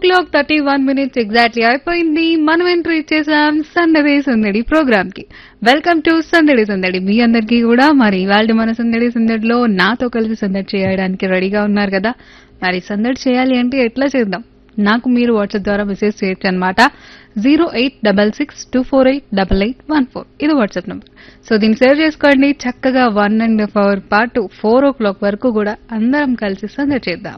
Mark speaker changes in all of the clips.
Speaker 1: clock thirty one minutes exactly అయిపోయింది మనం entry ఇచ్చేసాం సందడి సందడి ప్రోగ్రామ్ కి వెల్కమ్ టు సందడి సందడి మీ అందరికీ కూడా మరి ఇవాళ మన సందడి సందడిలో నాతో కలిసి సందడి చేయడానికి రెడీగా ఉన్నారు కదా మరి సందడి చేయాలి అంటే ఎట్లా చేద్దాం నాకు మీరు వాట్సాప్ ద్వారా మెసేజ్ చేయొచ్చు అనమాట zero eight double six two four eight double eight one four ఇది వాట్సాప్ నెంబర్ సో దీన్ని సేవ్ చేసుకోండి చక్కగా వన్ అండ్ హాఫ్ అవర్ పాటు ఫోర్ ఓ క్లాక్ వరకు కూడా అందరం కలిసి సందడి చేద్దాం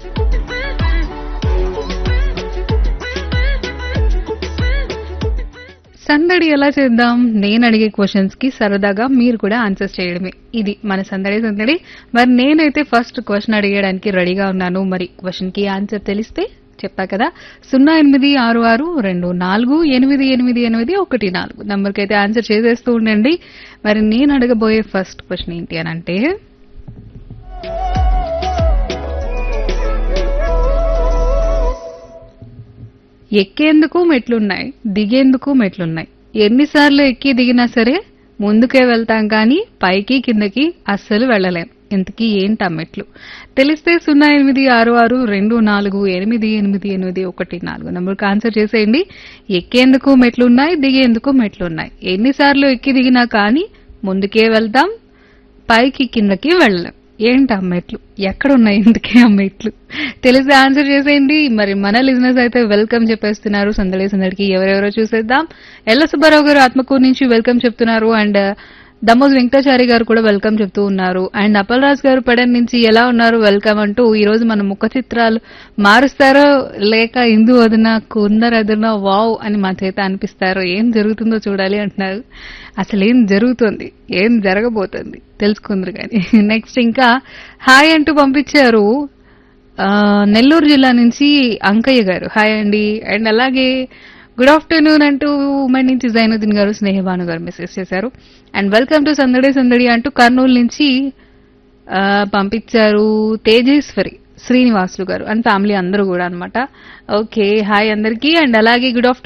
Speaker 1: సందడి ఎలా చేద్దాం నేను అడిగే క్వశ్చన్స్ కి సరదాగా మీరు కూడా ఆన్సర్స్ చేయడమే ఇది మన సందడి సందడి మరి నేనైతే ఫస్ట్ క్వశ్చన్ అడిగడానికి రెడీగా ఉన్నాను మరి క్వశ్చన్ కి ఆన్సర్ తెలిస్తే చెప్పా కదా సున్నా ఎనిమిది ఆరు ఆరు రెండు నాలుగు ఎనిమిది ఎనిమిది ఎనిమిది ఒకటి నాలుగు నంబర్కి అయితే ఆన్సర్ చేసేస్తూ ఉండండి మరి నేను అడగబోయే ఫస్ట్ క్వశ్చన్ ఏంటి అని అంటే ఎక్కేందుకు మెట్లున్నాయి దిగేందుకు మెట్లున్నాయి ఎన్నిసార్లు ఎక్కి దిగినా సరే ముందుకే వెళ్తాం కానీ పైకి కిందకి అస్సలు వెళ్ళలేం ఇంతకీ ఏంటి ఆ మెట్లు తెలిస్తే సున్నా ఎనిమిది ఆరు ఆరు రెండు నాలుగు ఎనిమిది ఎనిమిది ఎనిమిది ఒకటి నాలుగు నెంబర్కి ఆన్సర్ చేసేయండి ఎక్కేందుకు మెట్లున్నాయి దిగేందుకు మెట్లున్నాయి ఎన్నిసార్లు ఎక్కి దిగినా కానీ ముందుకే వెళ్తాం పైకి కిందకి వెళ్ళలేం ఏంటి ఆ మెట్లు ఎక్కడ ఉన్నాయి ఇందుకే ఆ మెట్లు తెలిసి ఆన్సర్ చేసేయండి మరి మన లిజినెస్ అయితే వెల్కమ్ చెప్పేస్తున్నారు సందడి సందడికి ఎవరెవరో చూసేద్దాం ఎల్ల సుబ్బారావు గారు ఆత్మకూరు నుంచి వెల్కమ్ చెప్తున్నారు అండ్ దమోజ్ వెంకటాచారి గారు కూడా వెల్కమ్ చెప్తూ ఉన్నారు అండ్ అప్పలరాజ్ గారు పడన్ నుంచి ఎలా ఉన్నారు వెల్కమ్ అంటూ ఈ రోజు మన ముఖ చిత్రాలు మారుస్తారో లేక ఇందు వదిన కుందర్ అదిన వావ్ అని మా చేత అనిపిస్తారో ఏం జరుగుతుందో చూడాలి అంటున్నారు అసలు ఏం జరుగుతుంది ఏం జరగబోతుంది తెలుసుకుందరు కానీ నెక్స్ట్ ఇంకా హాయ్ అంటూ పంపించారు ఆ, నెల్లూరు జిల్లా నుంచి అంకయ్య గారు హాయ్ అండి అండ్ అలాగే గుడ్ ఆఫ్టర్నూన్ అంటూ ఉమెన్ నుంచి జైనుద్దీన్ గారు స్నేహభాను గారు మెసేజ్ చేశారు అండ్ వెల్కమ్ టు సందడి సందడి అంటూ కర్నూలు నుంచి ఆ, పంపించారు తేజేశ్వరి శ్రీనివాసులు గారు అండ్ ఫ్యామిలీ అందరూ కూడా అన్నమాట ఓకే హాయ్ అందరికీ అండ్ అలాగే గుడ్ ఆఫ్టర్నూన్